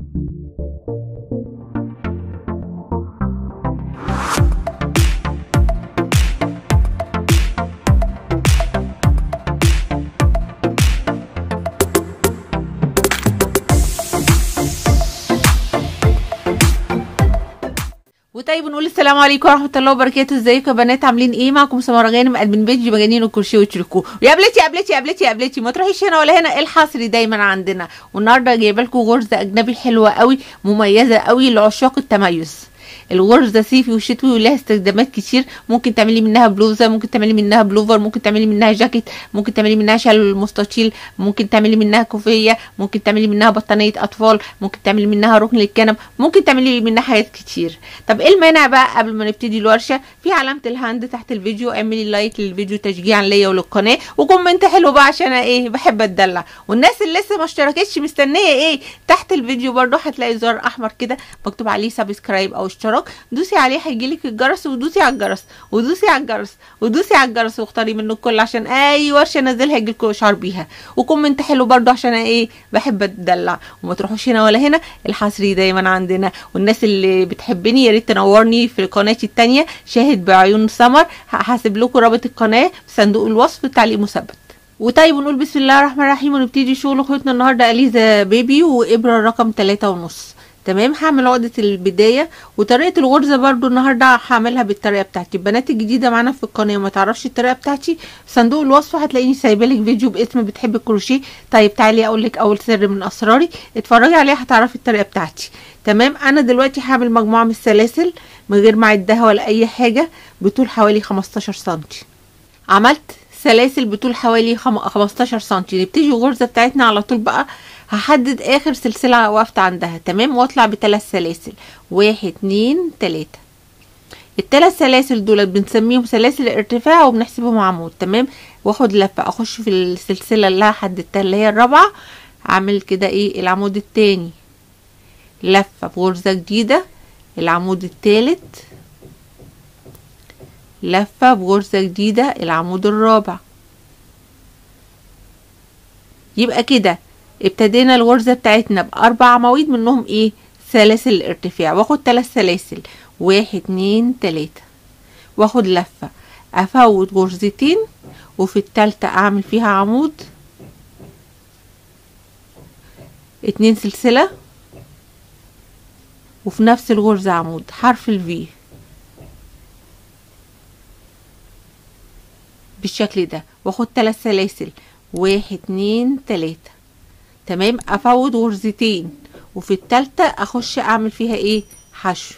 وطيب نقول السلام عليكم ورحمه الله وبركاته ازيكم يا بنات عاملين ايه معكم سمره غانم من بيج مجانين الكرسي وتشركوه يا قبلتي يا قبلتي يا قبلتي يا قبلتي ما تروحيش هنا ولا هنا الحصري دايما عندنا والنهارده جايبه لكم غرزه اجنبي حلوه قوي مميزه قوي لعشاق التميز الغرزه صيفي وشتوي ولها استخدامات كتير ممكن تعملي منها بلوزه ممكن تعملي منها بلوفر ممكن تعملي منها جاكيت ممكن تعملي منها شال مستطيل ممكن تعملي منها كوفيه ممكن تعملي منها بطانيه اطفال ممكن تعملي منها ركن للكنب ممكن تعملي منها حاجات كتير طب ايه المانع بقى قبل ما نبتدي الورشه في علامه الهاند تحت الفيديو اعملي لايك للفيديو تشجيعا ليا وللقناه وكومنت حلو بقى عشان أنا ايه بحب اتدلع والناس اللي لسه ما اشتركتش مستنيه ايه تحت الفيديو برضو هتلاقي زر احمر كده مكتوب عليه سبسكرايب او اشتراك دوسي عليه هيجيلك الجرس ودوسي على الجرس ودوسي على الجرس ودوسي على الجرس واختاري منه الكل عشان اي ورشه انزلها يجيلكوا اشعار بيها وكومنت حلو برضو عشان أنا ايه بحب اتدلع وما تروحوش هنا ولا هنا الحصري دايما عندنا والناس اللي بتحبني يا ريت تنورني في قناتي التانية شاهد بعيون سمر هحاسب لكم رابط القناه في صندوق الوصف تعليق مثبت وطيب ونقول بسم الله الرحمن الرحيم ونبتدي شغل اخوتنا النهارده اليزا بيبي وابره رقم تلاتة ونص تمام هعمل عقدة البداية وطريقة الغرزة برضو النهاردة هعملها بالطريقة بتاعتي البنات الجديدة معانا في القناة وما تعرفش الطريقة بتاعتي في صندوق الوصف هتلاقيني سايبالك فيديو باسم بتحب الكروشيه طيب تعالي اقول لك اول سر من اسراري اتفرجي عليها هتعرفي الطريقة بتاعتي تمام انا دلوقتي هعمل مجموعة من السلاسل من غير ما اعدها ولا اي حاجة بطول حوالي 15 سنتي عملت سلاسل بطول حوالي 15 سنتي نبتدي الغرزة بتاعتنا على طول بقى هحدد اخر سلسلة وقفت عندها تمام واطلع بثلاث سلاسل واحد اتنين تلاتة الثلاث سلاسل دول بنسميهم سلاسل الارتفاع وبنحسبهم عمود تمام واخد لفة اخش في السلسلة اللي حددتها اللي هي الرابعة اعمل كده ايه العمود التاني لفة بغرزة جديدة العمود التالت لفة بغرزة جديدة العمود الرابع يبقى كده ابتدينا الغرزة بتاعتنا بأربع عواميد منهم ايه سلاسل الارتفاع واخد ثلاث سلاسل واحد اتنين تلاتة واخد لفة افوت غرزتين وفي التالتة اعمل فيها عمود اتنين سلسلة وفي نفس الغرزة عمود حرف الفي بالشكل ده واخد ثلاث سلاسل واحد اتنين تلاتة تمام افوت غرزتين وفي التالتة اخش اعمل فيها ايه حشو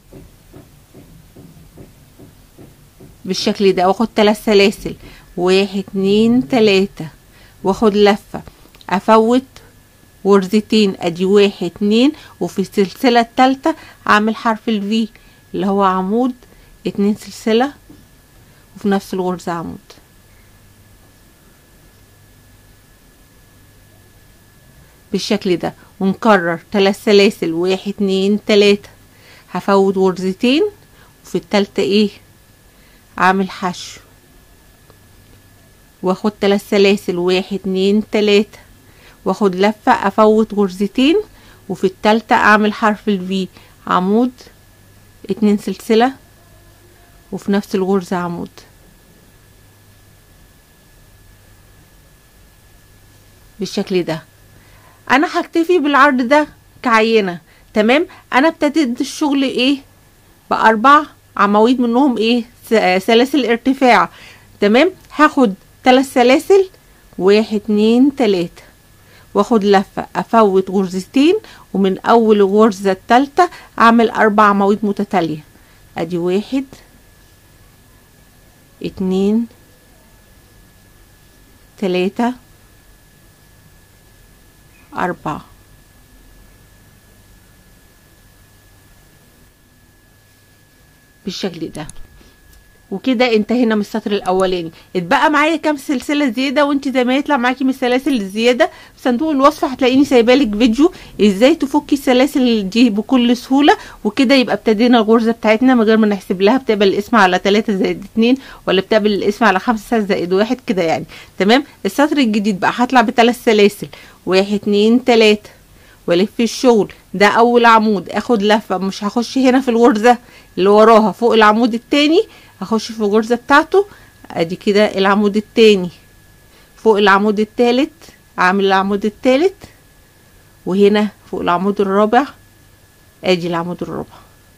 بالشكل ده واخد ثلاث سلاسل واحد اتنين تلاتة واخد لفة افوت غرزتين ادي واحد اتنين وفي السلسلة التالتة اعمل حرف الفي اللي هو عمود اتنين سلسلة وفي نفس الغرزة عمود بالشكل ده ونكرر ثلاث سلاسل واحد اتنين تلاتة هفوت غرزتين وفي التالتة ايه اعمل حشو واخد ثلاث سلاسل واحد اتنين تلاتة واخد لفة افوت غرزتين وفي التالتة اعمل حرف الفي عمود اتنين سلسلة وفي نفس الغرزة عمود بالشكل ده انا هكتفي بالعرض ده كعينة تمام انا ابتديت الشغل ايه باربع عواميد منهم ايه سلاسل ارتفاع تمام هاخد ثلاث سلاسل واحد اتنين تلاتة واخد لفة افوت غرزتين ومن اول غرزة التالتة اعمل اربع عواميد متتالية ادي واحد اتنين تلاتة أربعة بالشكل ده وكده انتهينا من السطر الاولاني اتبقى معايا كام سلسله زياده وانت زي ما يطلع معاكي من السلاسل الزياده في صندوق الوصف هتلاقيني سايبالك فيديو ازاي تفكي السلاسل دي بكل سهوله وكده يبقى ابتدينا الغرزه بتاعتنا من غير ما نحسب لها بتقبل الاسم على 3 زائد 2 ولا بتقبل الاسم على 5 زائد 1 كده يعني تمام السطر الجديد بقى هطلع بثلاث سلاسل واحد اتنين تلاته والف الشغل ده اول عمود اخد لفه مش هخش هنا في الغرزه اللي وراها فوق العمود التاني هخش في الغرزه بتاعته ادي كده العمود التاني فوق العمود التالت اعمل العمود التالت وهنا فوق العمود الرابع ادي العمود الرابع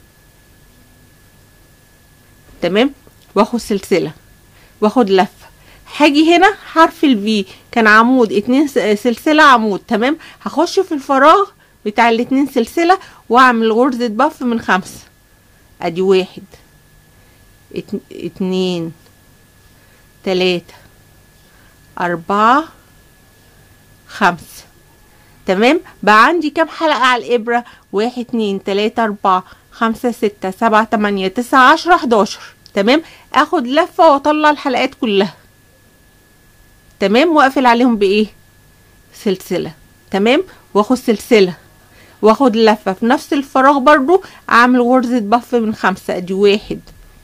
تمام واخد سلسله واخد لفه هاجي هنا حرف الفي كان عمود اتنين سلسله عمود تمام هخش في الفراغ بتاع الاتنين سلسله واعمل غرزه بف من خمسه ادي واحد اتنين تلاته اربعه خمسه تمام بقى عندي كام حلقة على الإبرة واحد اتنين تلاتة أربعة خمسة ستة سبعة تمانية تسعة عشرة حداشر تمام اخد لفة واطلع الحلقات كلها تمام واقفل عليهم بايه سلسلة تمام واخد سلسلة واخد لفة في نفس الفراغ برضو اعمل غرزة بف من خمسة ادي واحد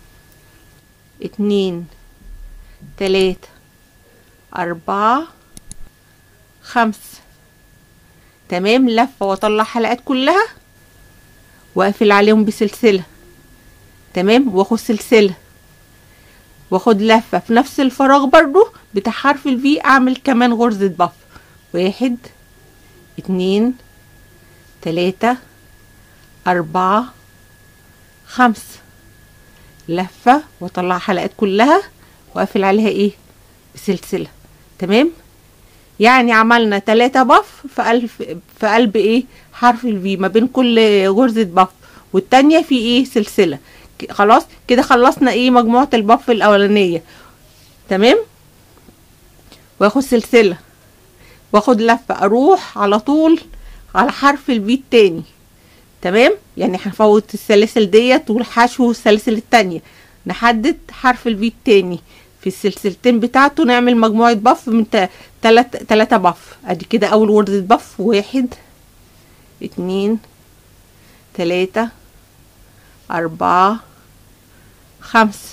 اتنين تلاتة اربعة خمسة تمام لفة واطلع حلقات كلها واقفل عليهم بسلسلة تمام واخد سلسلة واخد لفة في نفس الفراغ برضو بتاع حرف الفي اعمل كمان غرزة بف واحد اتنين تلاتة اربعة خمسة لفة واطلع حلقات كلها واقفل عليها ايه بسلسلة تمام يعني عملنا تلاتة بف في قلب في قلب ايه حرف الفي ما بين كل غرزة بف والتانية في ايه سلسلة خلاص كده خلصنا ايه مجموعة البف الاولانية تمام واخد سلسلة واخد لفة اروح على طول على حرف الفي التاني تمام يعني هنفوت السلاسل ديت والحشو والسلاسل التانية نحدد حرف الفي التاني في السلسلتين بتاعته نعمل مجموعة بف من تلات تلاتة بف ادي كده اول غرزة بف واحد اتنين تلاتة اربعة خمسة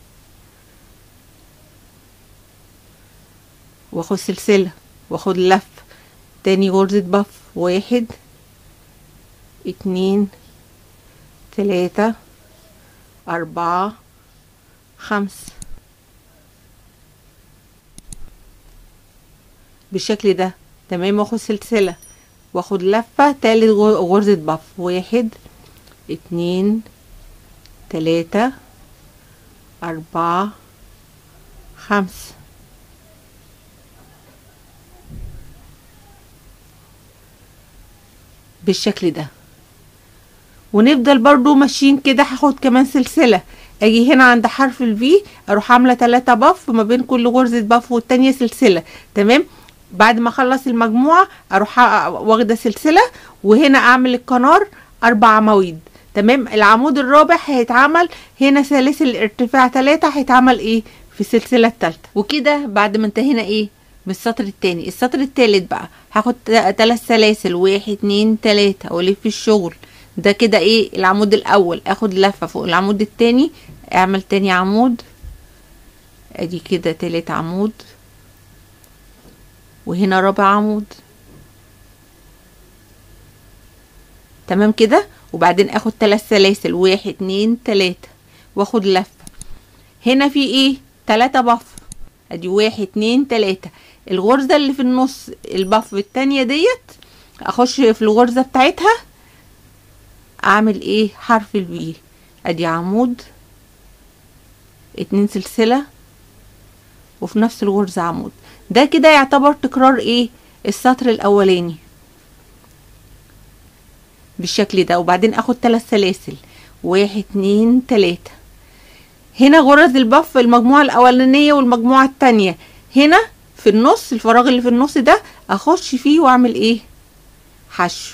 واخد سلسلة واخد لف تاني غرزة بف واحد اتنين تلاتة اربعة خمسة بالشكل ده تمام واخد سلسلة واخد لفة تالت غرزة بف واحد اتنين تلاتة أربعة خمسة بالشكل ده ونفضل برضو ماشيين كده هاخد كمان سلسلة اجي هنا عند حرف الفي اروح عاملة تلاتة بف ما بين كل غرزة بف والتانية سلسلة تمام بعد ما اخلص المجموعة اروح واخدة سلسلة وهنا اعمل القنار اربع عواميد تمام العمود الرابع هيتعمل هنا سلاسل ارتفاع تلاتة هيتعمل ايه في السلسلة التالتة وكده بعد ما انتهينا ايه من السطر التاني السطر التالت بقى هاخد تلات سلاسل واحد اتنين تلاتة والف الشغل ده كده ايه العمود الاول اخد لفة فوق العمود التاني اعمل تاني عمود ادي كده تالت عمود وهنا رابع عمود تمام كده وبعدين اخد تلات سلاسل واحد اتنين تلاتة واخد لفة هنا في ايه تلاتة بف ادي واحد اتنين تلاتة الغرزة اللي في النص البف التانية ديت اخش في الغرزة بتاعتها اعمل ايه حرف البي ادي عمود اتنين سلسلة وفي نفس الغرزة عمود ده كده يعتبر تكرار ايه السطر الاولاني بالشكل ده وبعدين اخد ثلاث سلاسل واحد اتنين تلاتة هنا غرز البف المجموعة الاولانية والمجموعة التانية هنا في النص الفراغ اللي في النص ده اخش فيه واعمل ايه حشو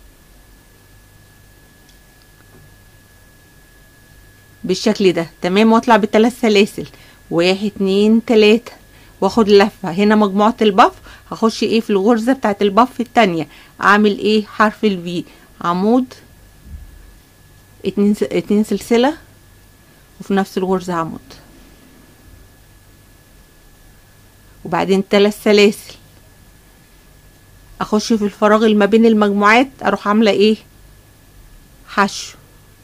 بالشكل ده تمام واطلع بالثلاث سلاسل واحد اتنين تلاتة واخد لفة هنا مجموعة البف هخش ايه في الغرزة بتاعت البف التانية اعمل ايه حرف الفي عمود اتنين, اتنين سلسلة وفي نفس الغرزة عمود وبعدين تلات سلاسل اخش في الفراغ اللي ما بين المجموعات اروح عامله ايه حشو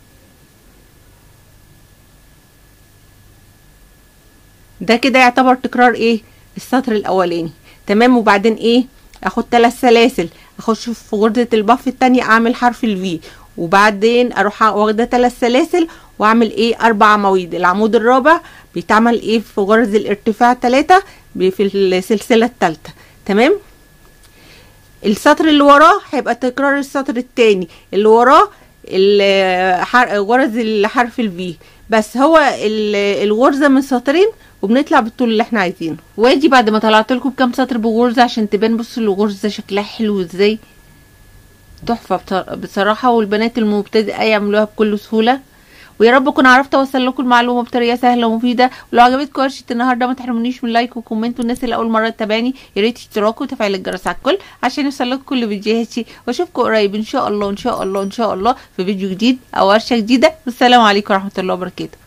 ده كده يعتبر تكرار ايه السطر الاولاني تمام وبعدين ايه اخد ثلاث سلاسل اخش في غرزة البف التانية اعمل حرف الفي وبعدين اروح واخده ثلاث سلاسل واعمل ايه اربع عواميد العمود الرابع بيتعمل ايه في غرز الارتفاع ثلاثة في السلسلة الثالثة تمام السطر اللي وراه هيبقى تكرار السطر التاني اللي وراه غرز الحرف الفي بس هو الغرزة من سطرين وبنطلع بالطول اللي احنا عايزينه وادي بعد ما طلعت لكم بكام سطر بغرزة عشان تبان بصوا الغرزة شكلها حلو ازاي تحفة بصراحة والبنات المبتدئة يعملوها بكل سهولة ويا رب اكون عرفت اوصل لكم المعلومه بطريقه سهله ومفيده ولو عجبتكم ورشه النهارده ما تحرمونيش من لايك وكومنت والناس اللي اول مره تتابعني يا ريت اشتراك وتفعيل الجرس على الكل عشان يوصل لكم كل فيديوهاتي واشوفكم قريب ان شاء الله ان شاء الله ان شاء الله في فيديو جديد او ورشه جديده والسلام عليكم ورحمه الله وبركاته